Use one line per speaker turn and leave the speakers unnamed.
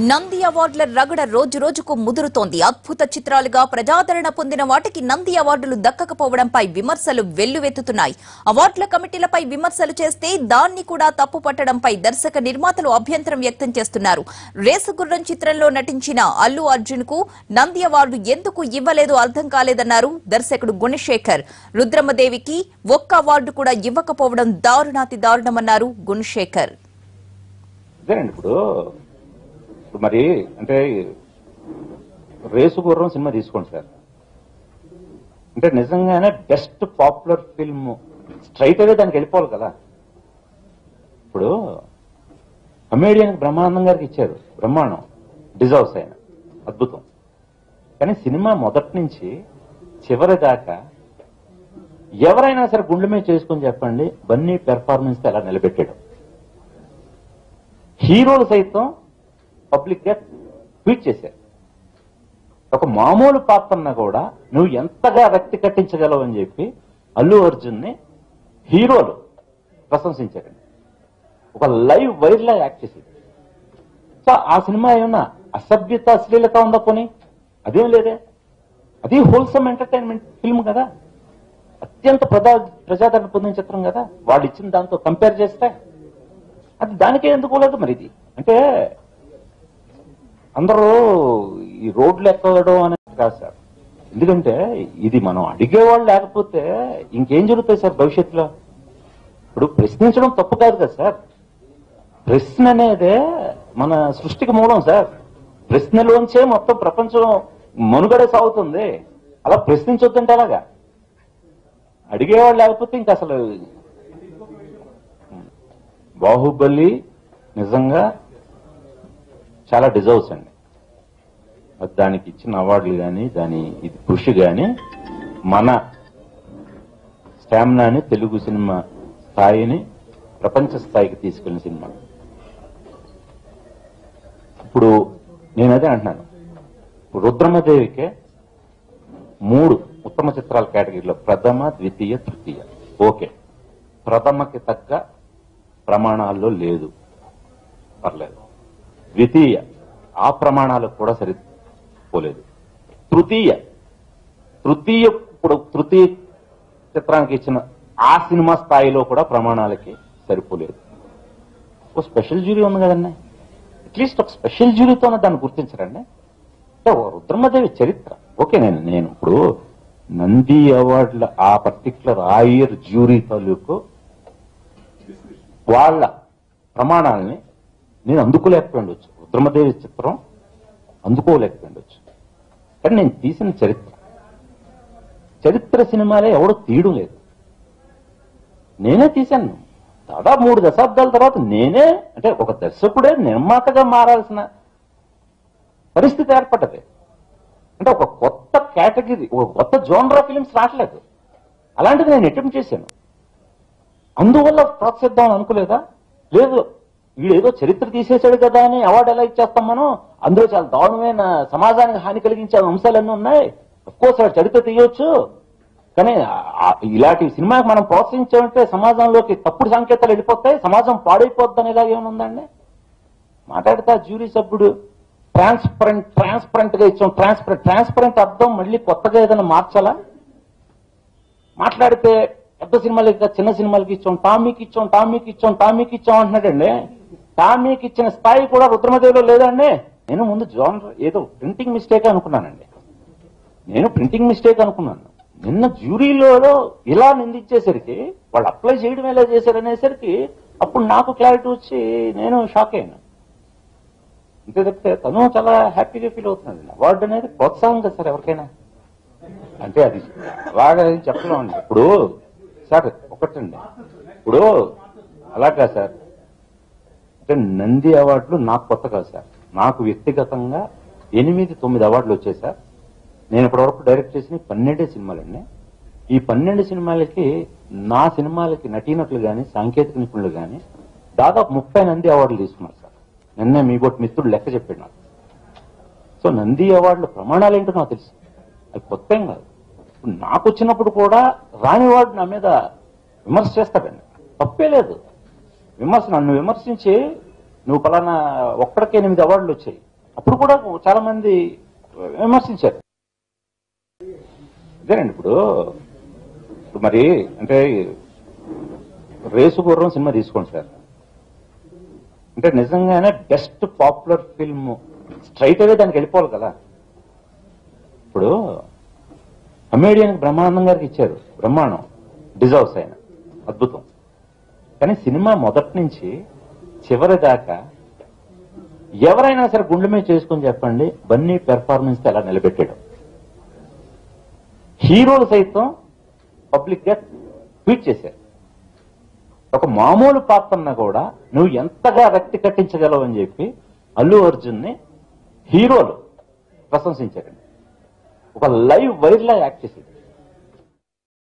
నంది అవార్డుల రగడ రోజు రోజుకు ముదురుతోంది అద్భుత చిత్రాలుగా ప్రజాదరణ పొందిన వాటికి నంది అవార్డులు దక్కకపోవడంపై విమర్శలు వెల్లువెత్తుతున్నాయి అవార్డుల కమిటీలపై విమర్శలు చేస్తే దాన్ని కూడా తప్పు పట్టడంపై దర్శక నిర్మాతలు అభ్యంతరం వ్యక్తం చేస్తున్నారు రేసు గుర్రం చిత్రంలో నటించిన అల్లు అర్జున్ కు నంది అవార్డు ఎందుకు ఇవ్వలేదో అర్థం కాలేదన్నారు దర్శకుడు గుణశేఖర్ రుద్రమదేవికి ఒక్క అవార్డు కూడా ఇవ్వకపోవడం దారుణాతి దారుణమన్నారు గుణశేఖర్
అదేనండి ఇప్పుడు ఇప్పుడు మరి అంటే రేసు గుర్రం సినిమా తీసుకోండి సార్ అంటే నిజంగానే best popular film straight away దానికి వెళ్ళిపోవాలి కదా ఇప్పుడు కమేడియన్ బ్రహ్మానందం గారికి ఇచ్చారు బ్రహ్మాండం డిజర్వ్స్ ఆయన అద్భుతం కానీ సినిమా మొదటి నుంచి చివరి దాకా ఎవరైనా సరే గుండె మీద చేసుకొని చెప్పండి బన్నీ పెర్ఫార్మెన్స్ ఎలా నిలబెట్టాడు హీరోలు సైతం పబ్లిక్ గా ట్వీట్ చేశారు ఒక మామూలు పాత్రన్న కూడా నువ్వు ఎంతగా వ్యక్తి కట్టించగలవు అని చెప్పి అల్లు అర్జున్ ని హీరోలు ప్రశంసించారండి ఒక లైవ్ వైర్ లా యాక్ట్ చేసింది సో ఆ సినిమా ఏమన్నా అసభ్యత అశ్లీలత ఉందా పోనీ అదేం లేదే అది హోల్సమ్ ఎంటర్టైన్మెంట్ ఫిల్మ్ కదా అత్యంత ప్రజా ప్రజాదరణ పొందిన చిత్రం కదా వాళ్ళు ఇచ్చిన దాంతో కంపేర్ చేస్తే అది దానికే ఎందుకు లేదు మరి ఇది అంటే అందరూ ఈ రోడ్లు ఎక్కడం అనేది కాదు సార్ ఎందుకంటే ఇది మనం అడిగేవాళ్ళు లేకపోతే ఇంకేం జరుగుతాయి సార్ భవిష్యత్తులో ఇప్పుడు ప్రశ్నించడం తప్పు కాదు కదా సార్ ప్రశ్న అనేదే మన సృష్టికి మూలం సార్ ప్రశ్నలోంచే మొత్తం ప్రపంచం మనుగడ సాగుతుంది అలా ప్రశ్నించొద్దంటే అలాగా అడిగేవాళ్ళు లేకపోతే ఇంకా అసలు బాహుబలి నిజంగా చాలా డిజర్వ్స్ అండి అది దానికి ఇచ్చిన అవార్డులు కానీ దాని ఇది కృషి కానీ మన స్టామినాని తెలుగు సినిమా స్థాయిని ప్రపంచ స్థాయికి తీసుకెళ్లిన సినిమా ఇప్పుడు నేను అదే అంటున్నాను రుద్రమదేవికే మూడు ఉత్తమ చిత్రాల కేటగిరీలో ప్రథమ ద్వితీయ తృతీయ ఓకే ప్రథమకి తగ్గ ప్రమాణాల్లో లేదు పర్లేదు ద్వితీయ ఆ ప్రమాణాలకు కూడా సరిపోలేదు తృతీయ తృతీయ ఇప్పుడు తృతీయ చిత్రానికి ఇచ్చిన ఆ సినిమా స్థాయిలో కూడా ప్రమాణాలకి సరిపోలేదు ఒక స్పెషల్ జ్యూరీ ఉంది కదండి అట్లీస్ట్ ఒక స్పెషల్ జ్యూరీతో దాన్ని గుర్తించరండి అంటే ఓ రుద్రమదేవి చరిత్ర ఓకే నేను నేను ఇప్పుడు నంది అవార్డుల ఆ పర్టికులర్ ఆ ఇయర్ జ్యూరీ తాలూకు వాళ్ళ ప్రమాణాలని నేను అందుకోలేకపోయిండొచ్చు రుద్రమదేవి చిత్రం అందుకోలేకపోయిండొచ్చు కానీ నేను తీసిన చరిత్ర చరిత్ర సినిమాలే ఎవడో తీయడం లేదు నేనే తీశాను దాదాపు మూడు దశాబ్దాల తర్వాత నేనే అంటే ఒక దర్శకుడే నిర్మాతగా మారాల్సిన పరిస్థితి ఏర్పడ్డది అంటే ఒక కొత్త కేటగిరీ ఒక కొత్త జోనరా ఫిలిమ్స్ రావట్లేదు అలాంటిది నేను అటెంప్ట్ చేశాను అందువల్ల ప్రోత్సహిద్దాం అనుకోలేదా లేదు వీడేదో చరిత్ర తీసేశాడు కదా అని అవార్డు ఎలా ఇచ్చేస్తాం మనం అందులో చాలా దారుణమైన సమాజానికి హాని కలిగించే అంశాలన్నీ ఉన్నాయి కోర్స్ వాడు చరిత్ర తీయొచ్చు కానీ ఆ- ఇలాంటి సినిమాకి మనం ప్రోత్సహించామంటే సమాజంలోకి తప్పుడు సంకేతాలు వెళ్ళిపోతాయి సమాజం పాడైపోద్ది అనేలా ఏముందండి మాట్లాడితే ఆ జ్యూరీ సభ్యుడు ట్రాన్స్పరెంట్ ట్రాన్స్పరెంట్ గా ఇచ్చాం ట్రాన్స్పరెంట్ ట్రాన్స్పరెంట్ అర్థం మళ్ళీ కొత్తగా ఏదైనా మార్చాలా మాట్లాడితే పెద్ద సినిమాలకి కాదు, చిన్న సినిమాలకి ఇచ్చాం టామీకి ఇచ్చాం టామీకి ఇచ్చాం టామీకి ఇచ్చాం అంటున్నాడండి టామీకి ఇచ్చిన స్థాయి కూడా రుద్రమదేవిలో లేదండి నేను ముందు జోన్ ఏదో ప్రింటింగ్ మిస్టేక్ అనుకున్నానండి నేను ప్రింటింగ్ మిస్టేక్ అనుకున్నాను నిన్న జ్యూరీలో ఇలా నిందించేసరికి వాళ్ళు అప్లై చేయడం ఎలా చేశారనేసరికి అప్పుడు నాకు క్లారిటీ వచ్చి నేను షాక్ అయ్యాను అంతే తప్పితే తను చాలా హ్యాపీగా ఫీల్ అవుతున్నాడు అవార్డు అనేది ప్రోత్సాహం కదా సార్ ఎవరికైనా అంటే అది అలాగా ఏం చెప్పలేమండి ఇప్పుడు సార్ ఒకటండి ఇప్పుడు అలాగా సార్ అంటే నంది అవార్డులు నాకు కొత్త కాదు సార్ నాకు వ్యక్తిగతంగా ఎనిమిది తొమ్మిది అవార్డులు వచ్చాయి సార్ నేను ఇప్పటివరకు డైరెక్ట్ చేసిన పన్నెండే సినిమాలండి ఈ పన్నెండు సినిమాలకి నా సినిమాలకి నటీనటులు కానీ సాంకేతిక నిపుణులు కానీ దాదాపు ముప్పై నంది అవార్డులు తీసుకున్నారు సార్ నిన్నే మీ బొట్టు మిత్రుడు లెక్క చెప్పాడు నాకు సో నంది అవార్డుల ప్రమాణాలు ఏంటో నాకు తెలుసు అది కొత్త ఏం కాదు ఇప్పుడు నాకు వచ్చినప్పుడు కూడా రాని వాడు నా మీద విమర్శ చేస్తాడండి తప్పే లేదు విమర్శ నన్ను విమర్శించి నువ్వు పలానా ఒక్కడికి ఎనిమిది అవార్డులు వచ్చాయి అప్పుడు కూడా చాలా మంది విమర్శించారు అదేనండి ఇప్పుడు ఇప్పుడు మరి అంటే రేసు గుర్రం సినిమా తీసుకోండి సార్ అంటే నిజంగానే best popular film straight away దానికి వెళ్ళిపోవాలి కదా ఇప్పుడు కమేడియన్ బ్రహ్మానందం గారికి ఇచ్చారు బ్రహ్మాండం డిజర్వ్స్ ఆయన అద్భుతం కానీ సినిమా మొదటి నుంచి చివరి దాకా ఎవరైనా సరే గుండె మీద చేసుకుని చెప్పండి బన్నీ పెర్ఫార్మెన్స్ ఎలా నిలబెట్టాడు హీరోలు సైతం పబ్లిక్ గా ట్వీట్ చేశారు ఒక మామూలు పాత్రన్న కూడా నువ్వు ఎంతగా రక్తి కట్టించగలవు అని చెప్పి అల్లు అర్జున్ ని హీరోలు ప్రశంసించారండి ఒక లైవ్ వైర్ లా యాక్ట్ చేసేది